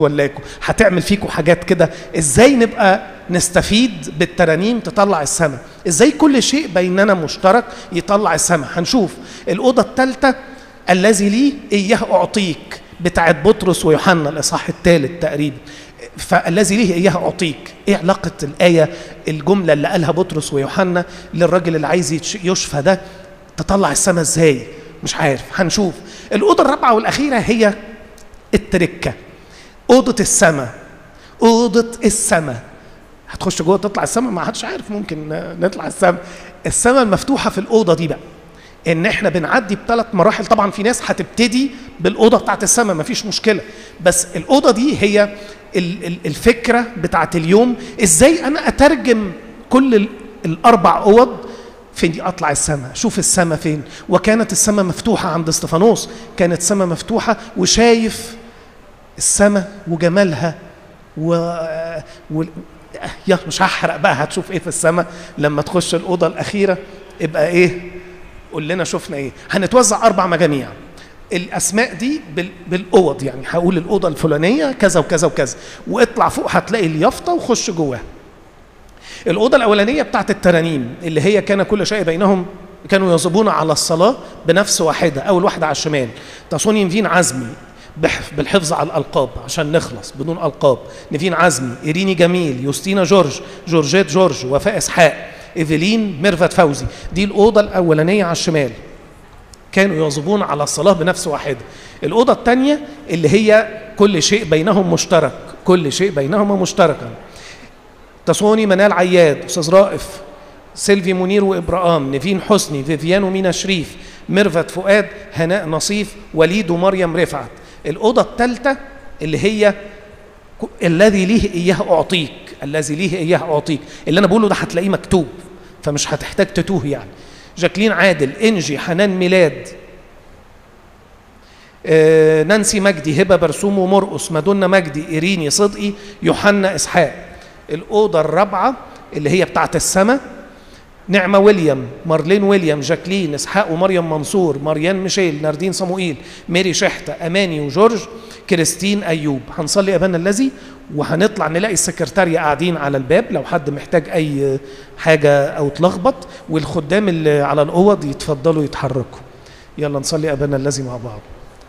ولاكم هتعمل فيكم حاجات كده ازاي نبقى نستفيد بالترانيم تطلع السماء ازاي كل شيء بيننا مشترك يطلع السماء هنشوف الأوضة الثالثة الذي لي إياه أعطيك بتاعت بطرس ويوحنا الإصحاح الثالث تقريبا فالذي ليه إياه أعطيك إيه علاقة الآية الجملة اللي قالها بطرس ويوحنا للراجل اللي عايز يشفى ده تطلع السماء إزاي مش عارف هنشوف الأوضة الرابعة والأخيرة هي التركة أوضة السماء أوضة السماء هتخش جوه تطلع السماء ما حدش عارف ممكن نطلع السماء السماء المفتوحة في الأوضة دي بقى ان احنا بنعدي بثلاث مراحل طبعا في ناس هتبتدي بالاوضه بتاعت السماء مفيش مشكله بس الاوضه دي هي الفكره بتاعت اليوم ازاي انا اترجم كل الاربع اوض فين دي اطلع السماء شوف السماء فين وكانت السماء مفتوحه عند استفانوس كانت السماء مفتوحه وشايف السماء وجمالها و... و... يا مش هحرق بقى هتشوف ايه في السماء لما تخش الاوضه الاخيره يبقى ايه قول لنا شفنا ايه هنتوزع اربع مجاميع الاسماء دي بال... بالاوض يعني هقول الاوضه الفلانيه كذا وكذا وكذا واطلع فوق هتلاقي اليافطه وخش جواها الاوضه الاولانيه بتاعت الترانيم اللي هي كان كل شيء بينهم كانوا يواظبون على الصلاه بنفس واحده اول واحده على الشمال تصوني نفين عزمي بالحفظ على الالقاب عشان نخلص بدون القاب نفين عزمي ايريني جميل يوستينا جورج جورجيت جورج وفاء اسحاق ايفلين ميرفت فوزي دي الاوضه الاولانيه على الشمال كانوا يواظبون على الصلاه بنفس واحده الاوضه الثانيه اللي هي كل شيء بينهم مشترك كل شيء بينهما مشتركا تصوني منال عياد استاذ رائف سيلفي منير وابراهام نيفين حسني فيفيان ومينا شريف ميرفت فؤاد هناء نصيف وليد ومريم رفعت الاوضه الثالثه اللي هي الذي ليه اياه اعطيك الذي ليه اياه اعطيك اللي انا بقوله ده هتلاقيه مكتوب فمش هتحتاج تتوه يعني جاكلين عادل انجي حنان ميلاد آه، نانسي مجدي هبه برسوم ومرقص مادونا مجدي ايريني صدقي يوحنا اسحاق الاوضه الرابعه اللي هي بتاعت السماء نعمه ويليام مارلين ويليام جاكلين اسحاق ومريم منصور مريان ميشيل ناردين صموئيل ميري شحته اماني وجورج كريستين ايوب هنصلي ابانا الذي وهنطلع نلاقي السكرتارية قاعدين على الباب لو حد محتاج اي حاجه او اتلخبط والخدام اللي على الاوض يتفضلوا يتحركوا يلا نصلي ابانا الذي مع بعض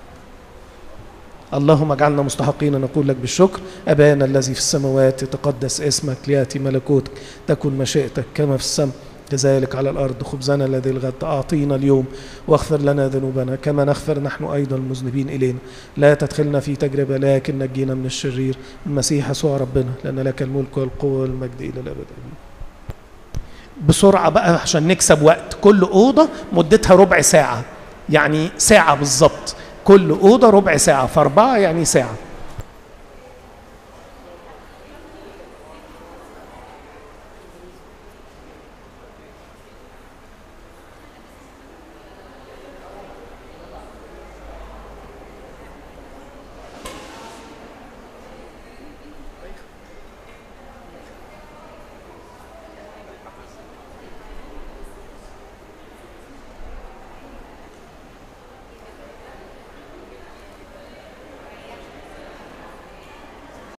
اللهم اجعلنا مستحقين نقول لك بالشكر ابانا الذي في السماوات يتقدس اسمك لياتي ملكوتك تكن مشيئتك كما في السماء كذلك على الأرض خبزنا الذي الغد أعطينا اليوم واغفر لنا ذنوبنا كما نغفر نحن أيضا المذنبين إلينا لا تدخلنا في تجربة لكن نجينا من الشرير المسيح يسوع ربنا لأن لك الملك والقوة والمجد إلى الأبد آمين بسرعة بقى عشان نكسب وقت كل أوضة مدتها ربع ساعة يعني ساعة بالظبط كل أوضة ربع ساعة فأربعة يعني ساعة